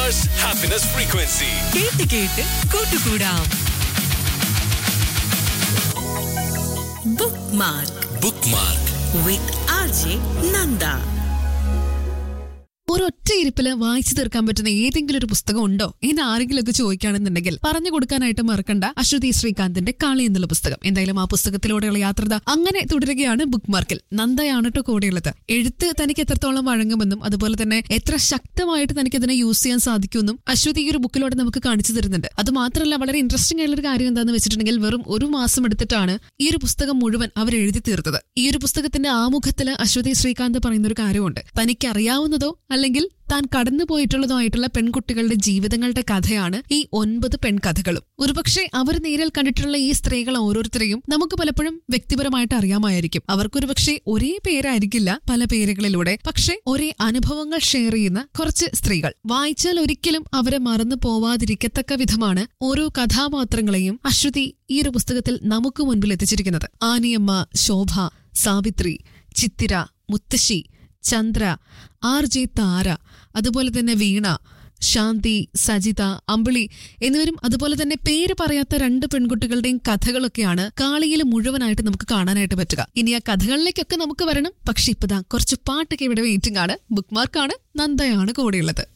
Qatar's happiness frequency. കേട്ട് കേട്ട് കൂട്ടുകൂടാം book mark Bookmark. With R J Nanda ഒരൊറ്റ ഇരിപ്പില് വായിച്ചു തീർക്കാൻ പറ്റുന്ന ഏതെങ്കിലും ഒരു പുസ്തകം ഉണ്ടോ എന്ന് ആരെങ്കിലും ഒക്കെ ചോദിക്കുകയാണെന്നുണ്ടെങ്കിൽ പറഞ്ഞു കൊടുക്കാനായിട്ട് മറക്കണ്ട അശ്വതി ശ്രീകാന്തിന്റെ കാളി എന്നുള്ള പുസ്തകം എന്തായാലും ആ പുസ്തകത്തിലൂടെയുള്ള യാത്രത അങ്ങനെ തുടരുകയാണ് ബുക്ക് മാർക്കിൽ നന്ദയാണ് കേട്ടോ കൂടെയുള്ളത് എഴുത്ത് തനിക്ക് എത്രത്തോളം വഴങ്ങുമെന്നും അതുപോലെ തന്നെ എത്ര ശക്തമായിട്ട് തനിക്ക് അതിനെ യൂസ് ചെയ്യാൻ സാധിക്കുമെന്നും അശ്വതി ഈ ഒരു ബുക്കിലൂടെ നമുക്ക് കാണിച്ചു തരുന്നുണ്ട് അത് മാത്രമല്ല വളരെ ഇൻട്രസ്റ്റിംഗ് ആയിട്ടുള്ള ഒരു കാര്യം എന്താണെന്ന് വെച്ചിട്ടുണ്ടെങ്കിൽ വെറും ഒരു മാസം എടുത്തിട്ടാണ് ഈ ഒരു പുസ്തകം മുഴുവൻ അവർ എഴുതി തീർത്തത് ഈ ഒരു പുസ്തകത്തിന്റെ ആമുഖത്തിൽ അശ്വതി ശ്രീകാന്ത് പറയുന്ന ഒരു കാര്യമുണ്ട് തനിക്ക് അറിയാവുന്നതോ അല്ലെങ്കിൽ താൻ കടന്നുപോയിട്ടുള്ളതോ ആയിട്ടുള്ള പെൺകുട്ടികളുടെ ജീവിതങ്ങളുടെ കഥയാണ് ഈ ഒൻപത് പെൺകഥകളും ഒരുപക്ഷെ അവർ നേരിൽ കണ്ടിട്ടുള്ള ഈ സ്ത്രീകൾ ഓരോരുത്തരെയും നമുക്ക് പലപ്പോഴും വ്യക്തിപരമായിട്ട് അറിയാമായിരിക്കും അവർക്കൊരുപക്ഷെ ഒരേ പേരായിരിക്കില്ല പല പേരുകളിലൂടെ പക്ഷെ ഒരേ അനുഭവങ്ങൾ ഷെയർ ചെയ്യുന്ന കുറച്ച് സ്ത്രീകൾ വായിച്ചാൽ ഒരിക്കലും അവരെ മറന്നു പോവാതിരിക്കത്തക്ക വിധമാണ് ഓരോ കഥാപാത്രങ്ങളെയും അശ്വതി ഈ ഒരു പുസ്തകത്തിൽ നമുക്ക് മുൻപിൽ എത്തിച്ചിരിക്കുന്നത് ആനിയമ്മ ശോഭ സാവിത്രി ചിത്തിര മുത്തശ്ശി ചന്ദ്ര ആർ ജെ താര അതുപോലെ തന്നെ വീണ ശാന്തി സജിത അമ്പിളി എന്നിവരും അതുപോലെ തന്നെ പേര് പറയാത്ത രണ്ട് പെൺകുട്ടികളുടെയും കഥകളൊക്കെയാണ് കാളിയിൽ മുഴുവനായിട്ട് നമുക്ക് കാണാനായിട്ട് പറ്റുക ഇനി ആ കഥകളിലേക്കൊക്കെ നമുക്ക് വരണം പക്ഷെ ഇപ്പതാ കുറച്ച് പാട്ടൊക്കെ ഇവിടെ വെയിറ്റിംഗ് ആണ് ബുക്ക് മാർക്കാണ് നന്ദയാണ് കൂടെയുള്ളത്